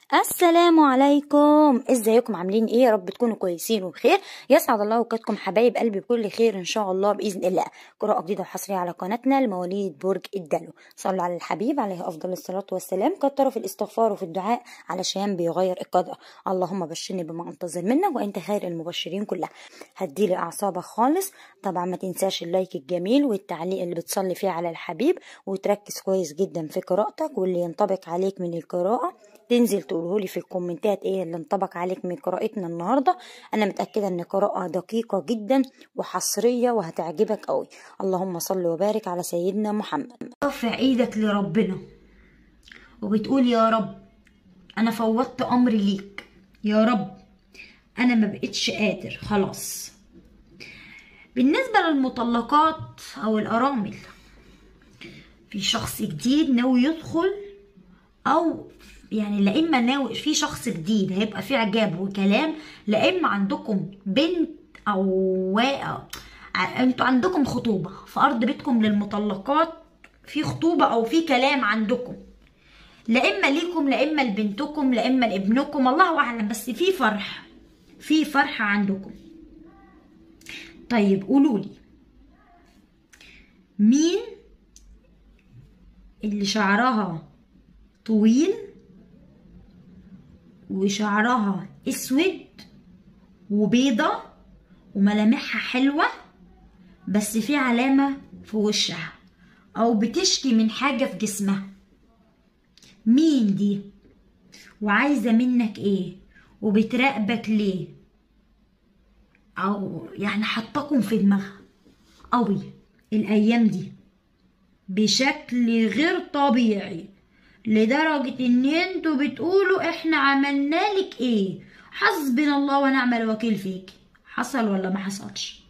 السلام عليكم ازيكم عاملين ايه يا رب تكونوا كويسين وبخير يسعد الله اوقاتكم حبايب قلبي بكل خير ان شاء الله باذن الله قراءه جديده وحصريه على قناتنا لمواليد برج الدلو صلوا على الحبيب عليه افضل الصلاه والسلام كتروا في الاستغفار وفي الدعاء علشان بيغير القدر اللهم بشرني بما انتظر منك وانت خير المبشرين كلها هديلي اعصابك خالص طبعا ما تنساش اللايك الجميل والتعليق اللي بتصلي فيه على الحبيب وتركز كويس جدا في قراءتك واللي ينطبق عليك من القراءه تنزل تقوله لي في الكومنتات ايه اللي انطبق عليك من قراءتنا النهارده انا متاكده ان قراءه دقيقه جدا وحصريه وهتعجبك قوي اللهم صل وبارك على سيدنا محمد رافع ايدك لربنا وبتقول يا رب انا فوضت امري ليك يا رب انا ما بقتش قادر خلاص بالنسبة للمطلقات او الارامل في شخص جديد ناوي يدخل او يعني لا اما ناوي في شخص جديد هيبقى في اعجاب وكلام لا اما عندكم بنت او واقع انتوا عندكم خطوبه في ارض بيتكم للمطلقات في خطوبه او في كلام عندكم لا اما ليكم لا اما لبنتكم لا اما لابنكم الله اعلم بس في فرح في فرحه عندكم طيب قولوا لي مين اللي شعرها طويل وشعرها اسود وبيضة وملامحها حلوة بس في علامة في وشها او بتشكي من حاجة في جسمها مين دي وعايزة منك ايه وبتراقبك ليه او يعني حطاكم في دماغها قوي الايام دي بشكل غير طبيعي لدرجة ان انتوا بتقولوا احنا عملنا لك ايه حسبنا الله ونعم الوكيل فيك حصل ولا ما حصلش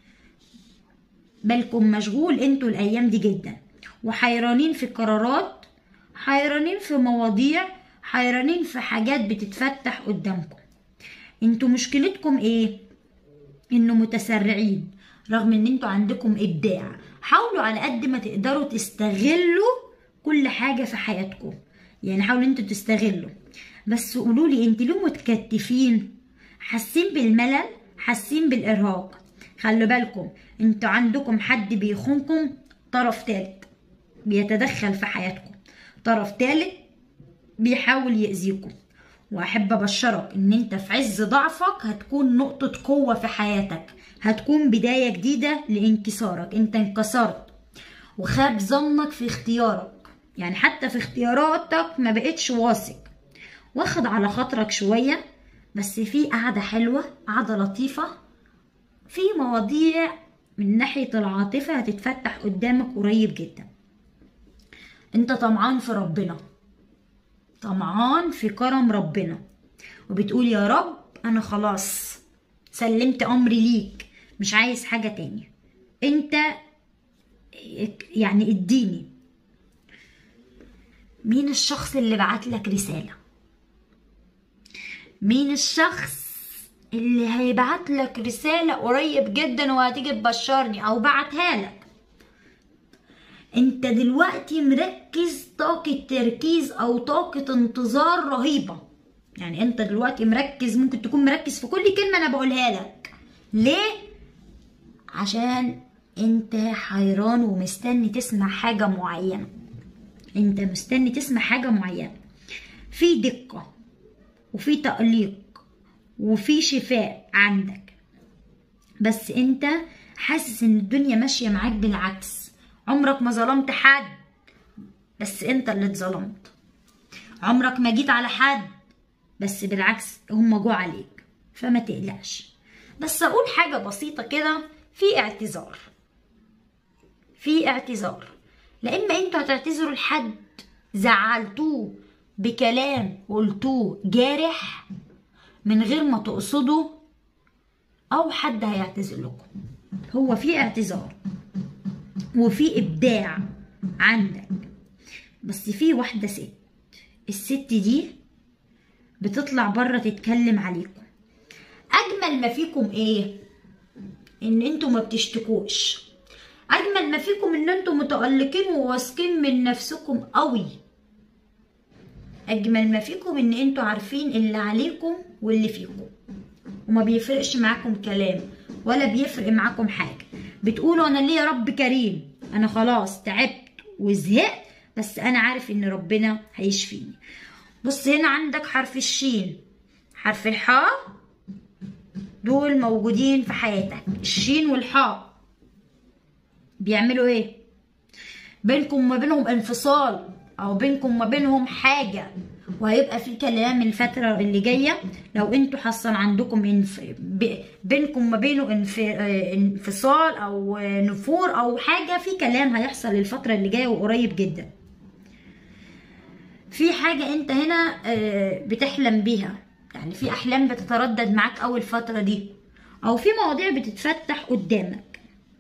بالكم مشغول انتوا الايام دي جدا وحيرانين في قرارات حيرانين في مواضيع حيرانين في حاجات بتتفتح قدامكم انتوا مشكلتكم ايه انه متسرعين رغم ان انتوا عندكم ابداع حاولوا على قد ما تقدروا تستغلوا كل حاجة في حياتكم يعني حاولوا انتوا تستغلوا بس قولوا لي انتوا ليه متكتفين حاسين بالملل حاسين بالارهاق خلوا بالكم انتوا عندكم حد بيخونكم طرف تالت بيتدخل في حياتكم طرف تالت بيحاول يأذيكم واحب ابشرك ان انت في عز ضعفك هتكون نقطة قوة في حياتك هتكون بداية جديدة لانكسارك انت انكسرت وخاب ظنك في اختيارك يعني حتى في اختياراتك ما بقتش واثق واخد على خاطرك شوية بس في قعدة حلوة قعدة لطيفة في مواضيع من ناحية العاطفة هتتفتح قدامك قريب جدا انت طمعان في ربنا طمعان في كرم ربنا وبتقول يا رب انا خلاص سلمت امري ليك مش عايز حاجة تانية انت يعني اديني مين الشخص اللي بعت لك رسالة مين الشخص اللي هيبعت لك رسالة قريب جدا وهتيجي تبشرني او بعتها لك انت دلوقتي مركز طاقة تركيز او طاقة انتظار رهيبة يعني انت دلوقتي مركز ممكن تكون مركز في كل كلمة انا بقولها لك ليه عشان انت حيران ومستني تسمع حاجة معينة انت مستني تسمع حاجة معينة في دقة وفي تأليق وفي شفاء عندك بس انت حاسس ان الدنيا ماشية معاك بالعكس عمرك ما ظلمت حد بس انت اللي اتظلمت عمرك ما جيت على حد بس بالعكس هم جو عليك فما تقلقش بس اقول حاجة بسيطة كده في اعتذار في اعتذار لا اما انتوا هتعتذروا لحد زعلتوه بكلام قلتوه جارح من غير ما تقصدوا او حد هيعتذر لكم هو في اعتذار وفي ابداع عندك بس في واحده ست الست دي بتطلع بره تتكلم عليكم اجمل ما فيكم ايه ان انتوا ما بتشتكوش اجمل ما فيكم ان انتم متألقين وواثقين من نفسكم قوي اجمل ما فيكم ان انتوا عارفين اللي عليكم واللي فيكم وما بيفرقش معاكم كلام ولا بيفرق معاكم حاجه بتقولوا انا ليه يا رب كريم انا خلاص تعبت وزهقت بس انا عارف ان ربنا هيشفيني بص هنا عندك حرف الشين حرف الحاء دول موجودين في حياتك الشين والحاء بيعملوا ايه بينكم وما بينهم انفصال او بينكم وما بينهم حاجه وهيبقى في كلام الفترة اللي جاية لو انتوا حصل عندكم انف... ب... بينكم وما بينه انف... انفصال او نفور او حاجة في كلام هيحصل الفترة اللي جاية وقريب جدا في حاجة انت هنا بتحلم بيها يعني في احلام بتتردد معاك اول فترة دي او في مواضيع بتتفتح قدامك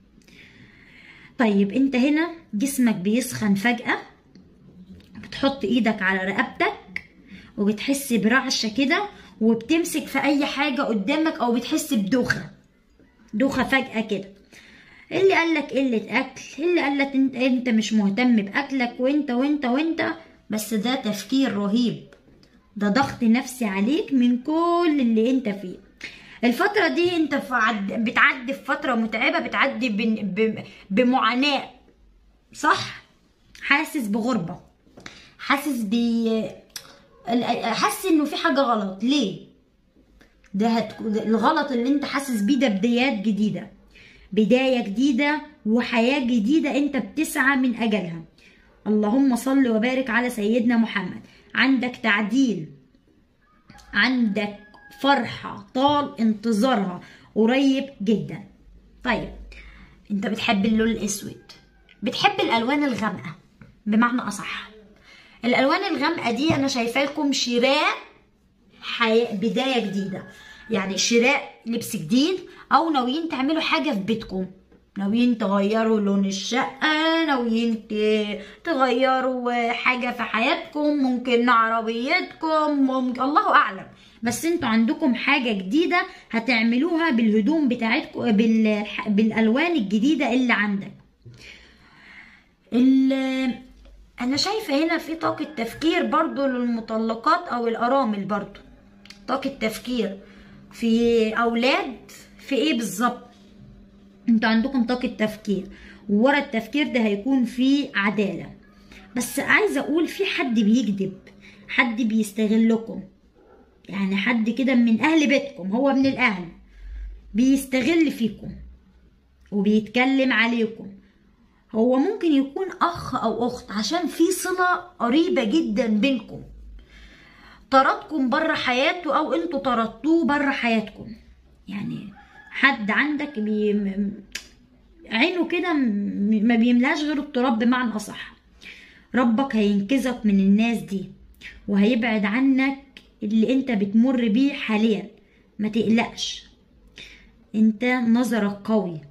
طيب انت هنا جسمك بيسخن فجأة بتحط ايدك على رقبتك وبتحس برعشة كده وبتمسك في اي حاجة قدامك او بتحس بدوخة دوخة فجأة كده اللي قالك قلة اكل اللي قالك انت, انت مش مهتم باكلك وانت وانت وانت بس ده تفكير رهيب ده ضغط نفسي عليك من كل اللي انت فيه الفترة دي انت بتعدي في فترة متعبة بتعدي بمعاناة صح حاسس بغربة حاسس ب حاسس انه في حاجة غلط ليه ده هت... الغلط اللي انت حاسس بيه ده بدايات جديدة بداية جديدة وحياة جديدة انت بتسعى من اجلها اللهم صل وبارك على سيدنا محمد عندك تعديل عندك فرحة طال انتظارها قريب جدا طيب انت بتحب اللون الاسود بتحب الالوان الغامقة بمعنى اصح الالوان الغامقة دي انا شايفاه لكم شراء حياة بداية جديدة يعني شراء لبس جديد او ناويين تعملوا حاجة في بيتكم ناويين تغيروا لون الشقة ناويين تغيروا حاجة في حياتكم ممكن عربيتكم ممكن الله أعلم بس انتوا عندكم حاجة جديدة هتعملوها بالهدوم بتاعتكم بال... بالألوان الجديدة اللي عندك أنا شايفة هنا في طاقة تفكير برضو للمطلقات أو الأرامل برضو طاقة تفكير في أولاد في إيه بالظبط انتوا عندكم طاقة تفكير وورا التفكير ده هيكون فيه عدالة بس عايزة اقول في حد بيكذب حد بيستغلكم يعني حد كده من اهل بيتكم هو من الاهل بيستغل فيكم وبيتكلم عليكم هو ممكن يكون اخ او اخت عشان في صلة قريبة جدا بينكم طردكم بره حياته او انتوا طردتوه بره حياتكم يعني حد عندك بي... عينه كده ما بيملاش غير التراب بمعنى اصح ربك هينقذك من الناس دي وهيبعد عنك اللي انت بتمر بيه حاليا ما تقلقش انت نظرك قوي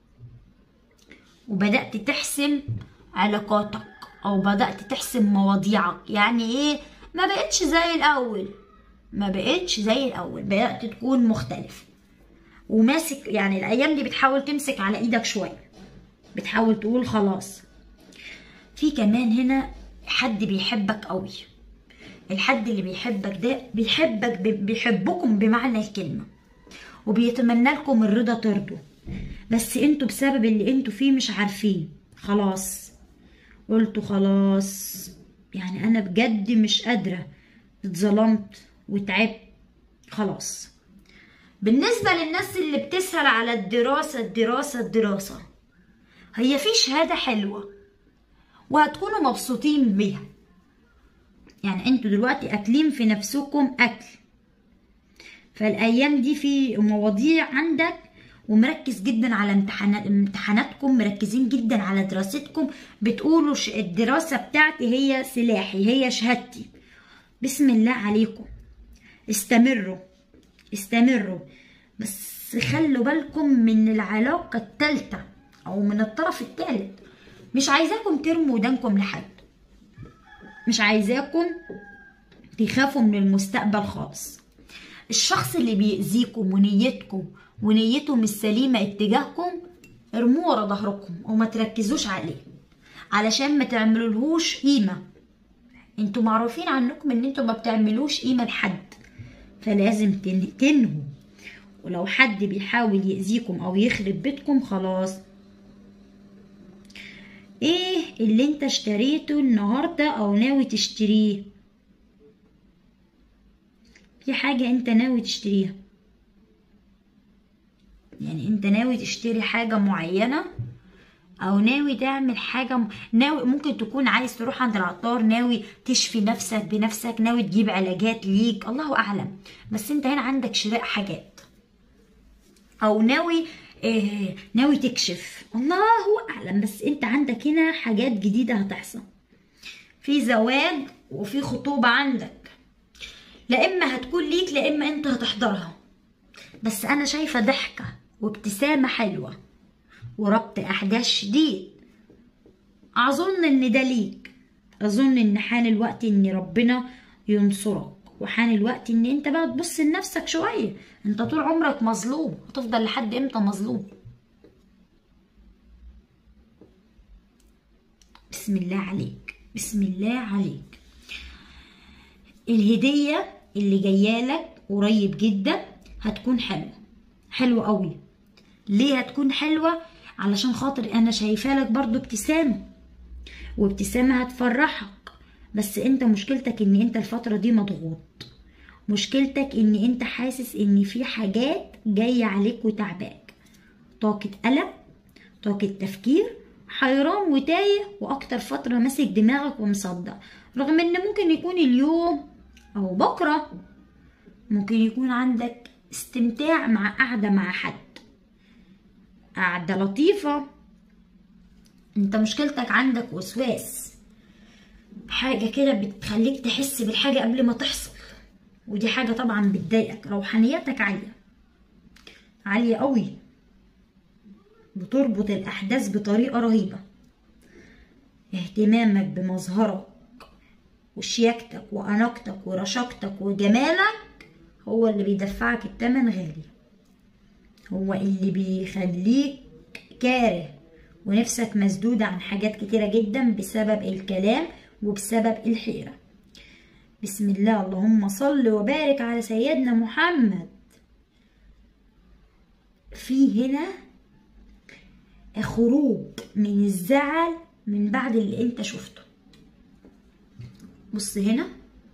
وبدأت تحسم علاقاتك او بدأت تحسم مواضيعك يعني ايه ما بقتش زي الاول ما بقتش زي الاول بدأت تكون مختلف وماسك يعني الايام دي بتحاول تمسك على ايدك شويه بتحاول تقول خلاص في كمان هنا حد بيحبك قوي الحد اللي بيحبك ده بيحبك بيحبكم بمعنى الكلمه وبيتمنى لكم الرضا ترضوا بس انتوا بسبب اللي انتوا فيه مش عارفين خلاص قلتوا خلاص يعني انا بجد مش قادره اتظلمت وتعبت خلاص بالنسبة للناس اللي بتسأل على الدراسة الدراسة الدراسة هي في شهادة حلوة وهتكونوا مبسوطين بيها يعني انتوا دلوقتي اكلين في نفسكم اكل فالايام دي في مواضيع عندك ومركز جدا على امتحانات امتحاناتكم مركزين جدا على دراستكم بتقولوا الدراسة بتاعتي هي سلاحي هي شهادتي بسم الله عليكم استمروا استمروا بس خلوا بالكم من العلاقة التالتة أو من الطرف التالت مش عايزاكم ترموا ودانكم لحد مش عايزاكم تخافوا من المستقبل خالص الشخص اللي بيأذيكم ونيتكم ونيته مش سليمة اتجاهكم ارموه ورا ظهركم وما تركزوش عليه علشان ما تعملولهوش قيمة انتوا معروفين عنكم ان انتوا ما بتعملوش قيمة لحد فلازم تن- تنهوا ولو حد بيحاول يأذيكم او يخرب بيتكم خلاص ايه اللي انت اشتريته النهاردة او ناوي تشتريه في حاجة انت ناوي تشتريها يعني انت ناوي تشتري حاجة معينة او ناوي تعمل حاجة م... ناوي ممكن تكون عايز تروح عند العطار ناوي تشفي نفسك بنفسك ناوي تجيب علاجات ليك الله اعلم بس انت هنا عندك شراء حاجات او ناوي آه ناوي تكشف الله اعلم بس انت عندك هنا حاجات جديدة هتحصل في زواج وفي خطوبة عندك لا اما هتكون ليك لا اما انت هتحضرها بس انا شايفة ضحكة وابتسامة حلوة وربط احداث شديد اظن ان ده ليك اظن ان حان الوقت ان ربنا ينصرك وحان الوقت ان انت بقى تبص لنفسك شوية انت طول عمرك مظلوم هتفضل لحد امتى مظلوم بسم الله عليك بسم الله عليك الهدية اللي جايالك قريب جدا هتكون حلوة حلوة قوي ليه هتكون حلوة علشان خاطر انا شايفة لك برضو ابتسامة وابتسامة هتفرحك بس انت مشكلتك ان انت الفترة دي مضغوط مشكلتك ان انت حاسس ان في حاجات جاية عليك وتعباك طاقة قلق طاقة تفكير حيران وتايه واكتر فترة ماسك دماغك ومصدع رغم ان ممكن يكون اليوم او بكرة ممكن يكون عندك استمتاع مع قعدة مع حد قعدة لطيفة انت مشكلتك عندك وسواس حاجة كده بتخليك تحس بالحاجة قبل ما تحصل ودي حاجة طبعا بتضايقك روحانيتك عالية عالية قوي بتربط الأحداث بطريقة رهيبة اهتمامك بمظهرك وشياكتك وأناقتك ورشاقتك وجمالك هو اللي بيدفعك التمن غالي هو اللي بيخليك كاره ونفسك مسدودة عن حاجات كتيرة جدا بسبب الكلام وبسبب الحيرة بسم الله اللهم صل وبارك على سيدنا محمد في هنا خروج من الزعل من بعد اللي انت شفته بص هنا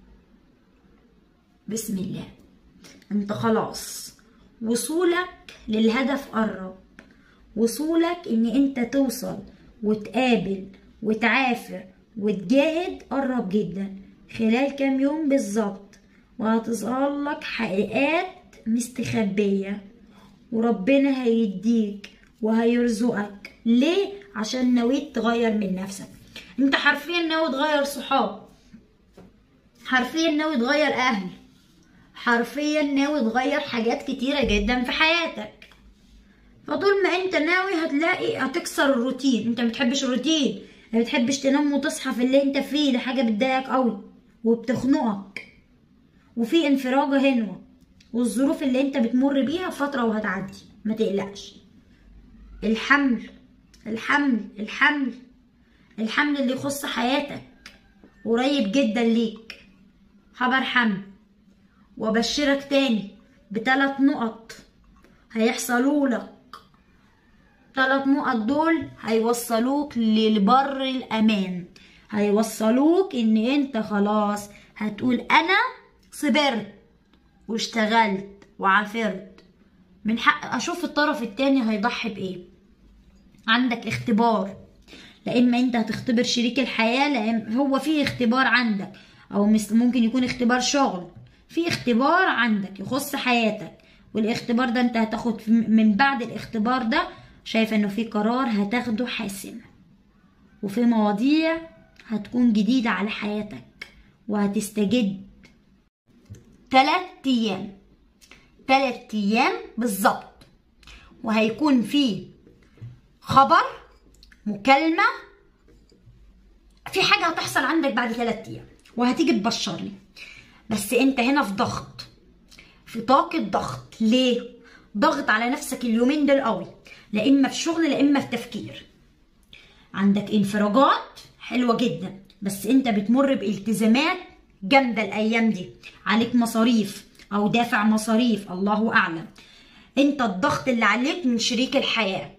بسم الله انت خلاص وصولك للهدف قرب وصولك ان انت توصل وتقابل وتعافر وتجاهد قرب جدا خلال كام يوم بالظبط وهتظهر لك حقيقات مستخبية وربنا هيديك وهيرزقك ليه عشان نويت تغير من نفسك انت حرفيا ناوي تغير صحاب حرفيا ناوي تغير اهل حرفيا ناوي تغير حاجات كتيرة جدا في حياتك فطول ما انت ناوي هتلاقي هتكسر الروتين انت متحبش الروتين ما بتحبش تنام وتصحى في اللي انت فيه ده حاجة بتضايقك قوي وبتخنقك وفي انفراجة هنا والظروف اللي انت بتمر بيها فترة وهتعدي ما تقلقش الحمل الحمل الحمل الحمل اللي يخص حياتك قريب جدا ليك خبر حمل وابشرك تاني بثلاث نقط هيحصلوا لك ثلاث نقط دول هيوصلوك للبر الامان هيوصلوك ان انت خلاص هتقول انا صبرت واشتغلت وعافرت من حق اشوف الطرف التاني هيضحي بايه عندك اختبار لا اما انت هتختبر شريك الحياه لا إما هو في اختبار عندك او ممكن يكون اختبار شغل في اختبار عندك يخص حياتك والاختبار ده انت هتاخد من بعد الاختبار ده شايفه انه في قرار هتاخده حاسم وفي مواضيع هتكون جديدة على حياتك وهتستجد تلات ايام تلات ايام بالظبط وهيكون في خبر مكالمة في حاجة هتحصل عندك بعد تلات ايام وهتيجي تبشرني بس انت هنا في ضغط في طاقة ضغط ليه؟ ضغط على نفسك اليومين دول قوي لا اما في شغل لا اما في تفكير عندك انفراجات حلوة جدا بس انت بتمر بالتزامات جامده الايام دي عليك مصاريف او دافع مصاريف الله اعلم انت الضغط اللي عليك من شريك الحياه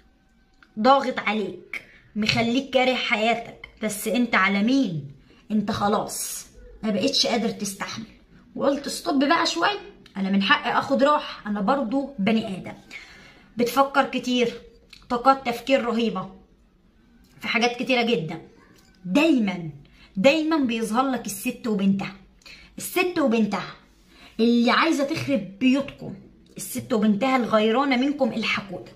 ضاغط عليك مخليك كاره حياتك بس انت على مين انت خلاص ما بقتش قادر تستحمل وقلت ستوب بقى شويه انا من حقي اخد راحه انا برضو بني ادم بتفكر كتير طاقات تفكير رهيبه في حاجات كتيره جدا دايما دايما بيظهر لك الست وبنتها الست وبنتها اللي عايزه تخرب بيوتكم الست وبنتها الغيرانه منكم الحقوده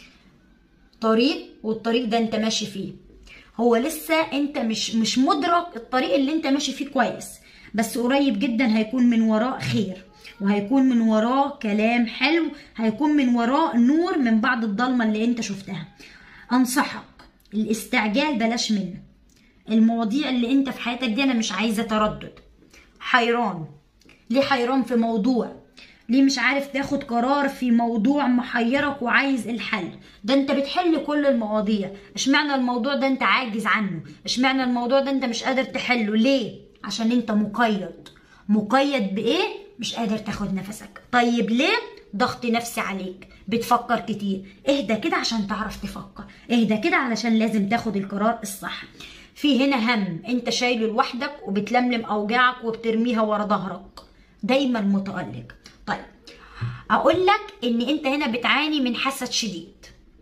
طريق والطريق ده انت ماشي فيه هو لسه انت مش مش مدرك الطريق اللي انت ماشي فيه كويس بس قريب جدا هيكون من وراه خير وهيكون من وراه كلام حلو هيكون من وراه نور من بعد الضلمه اللي انت شفتها انصحك الاستعجال بلاش منه المواضيع اللي انت في حياتك دي انا مش عايزه تردد حيران ليه حيران في موضوع ليه مش عارف تاخد قرار في موضوع محيرك وعايز الحل ده انت بتحل كل المواضيع اشمعنى الموضوع ده انت عاجز عنه اشمعنى الموضوع ده انت مش قادر تحله ليه عشان انت مقيد مقيد بايه مش قادر تاخد نفسك طيب ليه ضغط نفسي عليك بتفكر كتير اهدى كده عشان تعرف تفكر اهدى كده علشان لازم تاخد القرار الصح في هنا هم انت شايله لوحدك وبتلملم اوجاعك وبترميها ورا ظهرك دايما متألق طيب اقول لك ان انت هنا بتعاني من حسد شديد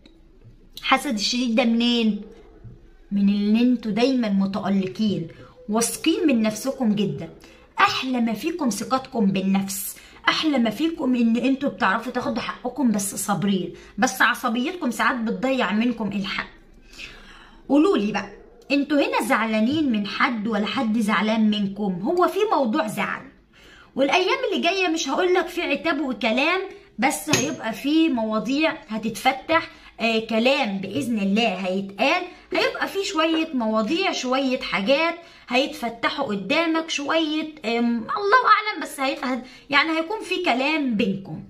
حسد الشديد ده منين من ان انتوا دايما متألقين واثقين من نفسكم جدا احلى ما فيكم ثقتكم بالنفس احلى ما فيكم ان انتوا بتعرفوا تاخدوا حقكم بس صابرين بس عصبيتكم ساعات بتضيع منكم الحق قولوا لي بقى انتوا هنا زعلانين من حد ولا حد زعلان منكم هو في موضوع زعل والايام اللي جايه مش هقول لك في عتاب وكلام بس هيبقى في مواضيع هتتفتح آه كلام باذن الله هيتقال هيبقى في شويه مواضيع شويه حاجات هيتفتحوا قدامك شويه آه الله اعلم بس هيت... يعني هيكون في كلام بينكم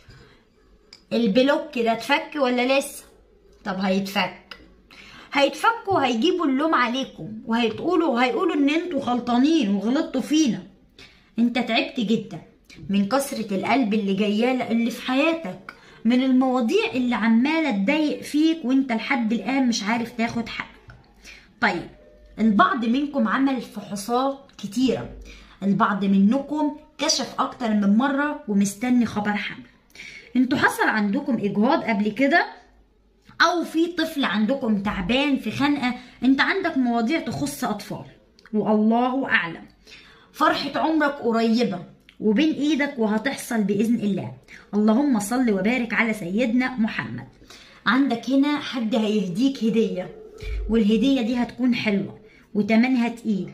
البلوك ده اتفك ولا لسه طب هيتفك هيتفكوا هيجيبوا اللوم عليكم وهيتقولوا وهيقولوا ان انتوا غلطانين وغلطتوا فينا انت تعبت جدا من كسرة القلب اللي جايه اللي في حياتك من المواضيع اللي عماله تضايق فيك وانت لحد الان مش عارف تاخد حقك طيب البعض منكم عمل فحوصات كتيره البعض منكم كشف اكتر من مره ومستني خبر حمل انتوا حصل عندكم اجهاض قبل كده او في طفل عندكم تعبان في خنقه انت عندك مواضيع تخص اطفال والله اعلم فرحه عمرك قريبه وبين ايدك وهتحصل باذن الله اللهم صل وبارك على سيدنا محمد عندك هنا حد هيهديك هديه والهديه دي هتكون حلوه وتمنها تقيل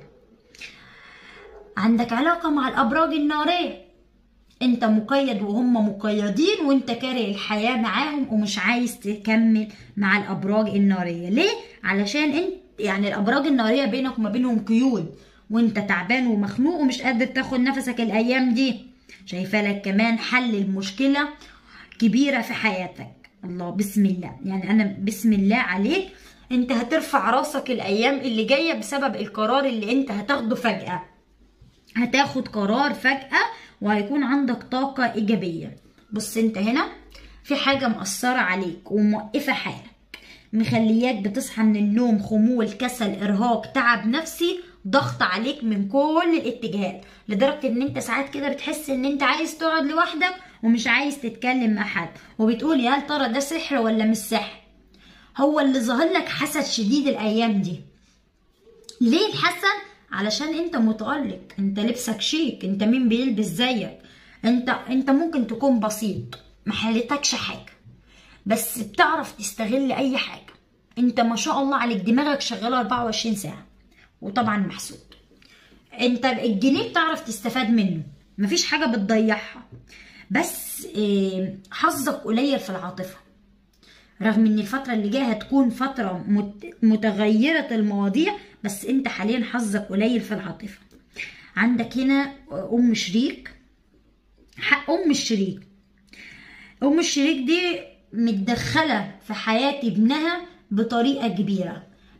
عندك علاقه مع الابراج الناريه انت مقيد وهم مقيدين وانت كاره الحياه معاهم ومش عايز تكمل مع الابراج الناريه ليه علشان انت يعني الابراج الناريه بينك وما بينهم قيود وانت تعبان ومخنوق ومش قادر تاخد نفسك الايام دي شايفه لك كمان حل المشكله كبيره في حياتك الله بسم الله يعني انا بسم الله عليك انت هترفع راسك الايام اللي جايه بسبب القرار اللي انت هتاخده فجاه هتاخد قرار فجاه وهيكون عندك طاقه ايجابيه بص انت هنا في حاجه مأثره عليك وموقفه حالك مخلياك بتصحى من النوم خمول كسل ارهاق تعب نفسي ضغط عليك من كل الاتجاهات لدرجه ان انت ساعات كده بتحس ان انت عايز تقعد لوحدك ومش عايز تتكلم مع حد وبتقول يا هل ترى ده سحر ولا مش سحر هو اللي ظاهر لك حسد شديد الايام دي ليه الحسد علشان انت متألق انت لبسك شيك انت مين بيلبس زيك انت انت ممكن تكون بسيط ما حالتكش حاجه بس بتعرف تستغل اي حاجه انت ما شاء الله عليك دماغك شغاله 24 ساعه وطبعا محسود انت الجنيه بتعرف تستفاد منه مفيش حاجه بتضيعها بس اه حظك قليل في العاطفه رغم ان الفتره اللي جايه هتكون فتره متغيره المواضيع بس انت حاليا حظك قليل في العاطفه عندك هنا ام شريك حق ام الشريك ام الشريك دي متدخله في حياه ابنها بطريقه كبيره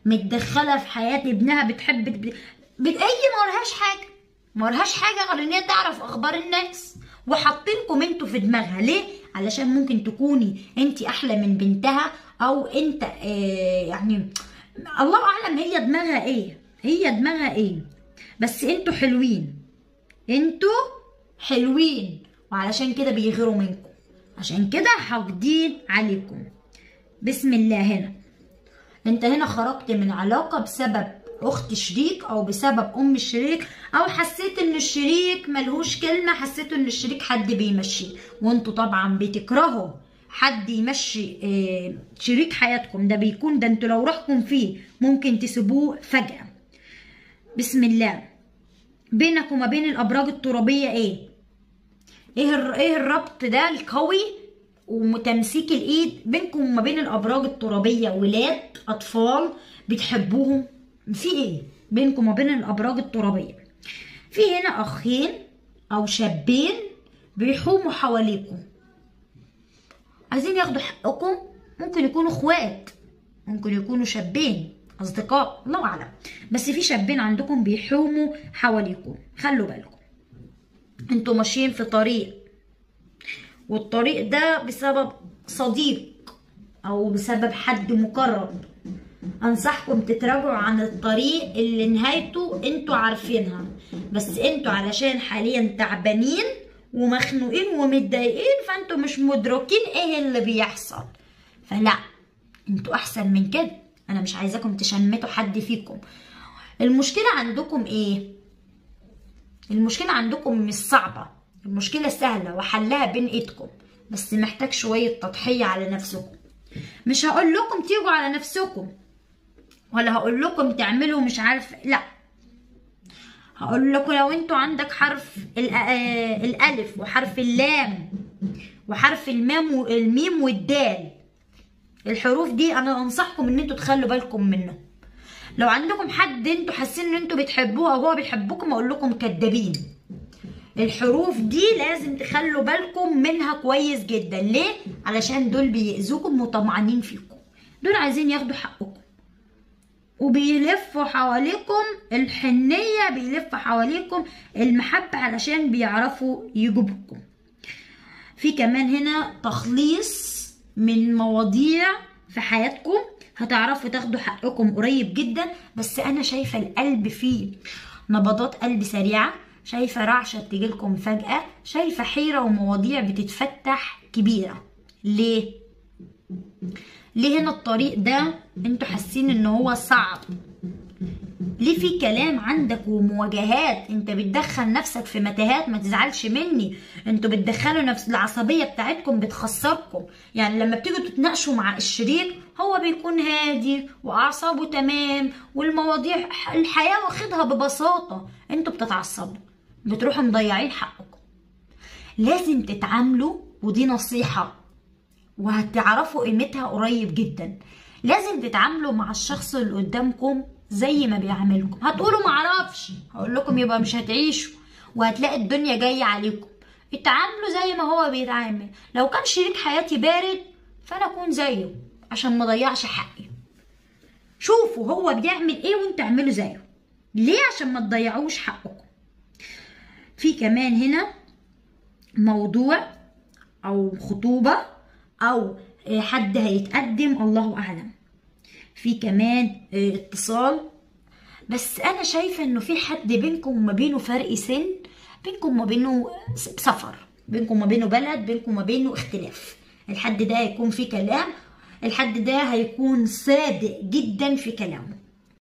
متدخله في حياه ابنها بتحب بت... بت... هي ما ورهاش حاجه ما ورهاش حاجه غير ان هي تعرف اخبار الناس وحاطينكم انتوا في دماغها ليه علشان ممكن تكوني انت احلى من بنتها او انت آه يعني الله اعلم هي دماغها ايه هي دماغها ايه بس انتوا حلوين انتوا حلوين وعلشان كده بيغيروا منكم عشان كده حاقدين عليكم بسم الله هنا انت هنا خرجت من علاقة بسبب اخت شريك او بسبب ام الشريك او حسيت ان الشريك ملهوش كلمة حسيتوا ان الشريك حد بيمشيه وانتوا طبعا بتكرهوا حد يمشي اه شريك حياتكم ده بيكون ده انتوا لو رحكم فيه ممكن تسيبوه فجأة بسم الله بينك وما بين الابراج الترابية ايه ايه ايه الربط ده القوي وتمسيك الايد بينكم وما بين الابراج الترابيه ولاد اطفال بتحبوهم في ايه بينكم وما بين الابراج الترابيه في هنا اخين او شابين بيحوموا حواليكم عايزين ياخدوا حقكم ممكن يكونوا اخوات ممكن يكونوا شابين اصدقاء الله اعلم بس في شابين عندكم بيحوموا حواليكم خلوا بالكم انتوا ماشيين في طريق والطريق ده بسبب صديق او بسبب حد مقرب انصحكم تتراجعوا عن الطريق اللي نهايته انتوا عارفينها بس انتوا علشان حاليا تعبانين ومخنوقين ومتضايقين فانتوا مش مدركين ايه اللي بيحصل فلا انتوا احسن من كده انا مش عايزاكم تشمتوا حد فيكم المشكله عندكم ايه المشكله عندكم مش صعبه المشكلة سهلة وحلها بين ايدكم بس محتاج شوية تضحية على نفسكم مش هقول لكم تيجوا على نفسكم ولا هقول لكم تعملوا مش عارف لا هقول لكم لو انتوا عندك حرف الالف وحرف اللام وحرف المام والميم والدال الحروف دي انا انصحكم ان انتوا تخلوا بالكم منها لو عندكم حد انتوا حاسين ان انتوا بتحبوه او هو بيحبكم اقول لكم كدابين الحروف دي لازم تخلوا بالكم منها كويس جدا ليه علشان دول بيأذوكم وطمعانين فيكم دول عايزين ياخدوا حقكم وبيلفوا حواليكم الحنية بيلفوا حواليكم المحبة علشان بيعرفوا يجيبوكم في كمان هنا تخليص من مواضيع في حياتكم هتعرفوا تاخدوا حقكم قريب جدا بس انا شايفة القلب فيه نبضات قلب سريعة شايفة رعشة بتجيلكم فجأة شايفة حيرة ومواضيع بتتفتح كبيرة ليه؟ ليه هنا الطريق ده انتوا حاسين ان هو صعب ليه في كلام عندك ومواجهات انت بتدخل نفسك في متاهات ما تزعلش مني انتوا بتدخلوا نفس العصبية بتاعتكم بتخسركم يعني لما بتيجوا تتناقشوا مع الشريك هو بيكون هادي واعصابه تمام والمواضيع الحياة واخدها ببساطة انتوا بتتعصبوا بتروحوا مضيعين حقكم لازم تتعاملوا ودي نصيحة وهتعرفوا قيمتها قريب جدا لازم تتعاملوا مع الشخص اللي قدامكم زي ما بيعاملكم هتقولوا معرفش هقول لكم يبقى مش هتعيشوا وهتلاقي الدنيا جاية عليكم اتعاملوا زي ما هو بيتعامل لو كان شريك حياتي بارد فانا اكون زيه عشان ما ضيعش حقي شوفوا هو بيعمل ايه وانتوا اعملوا زيه ليه عشان ما تضيعوش حقكم في كمان هنا موضوع او خطوبة او حد هيتقدم الله اعلم في كمان اتصال بس انا شايفة انه في حد بينكم وما بينه فرق سن بينكم وما بينه سفر بينكم وما بينه بلد بينكم وما بينه اختلاف الحد ده هيكون في كلام الحد ده هيكون صادق جدا في كلامه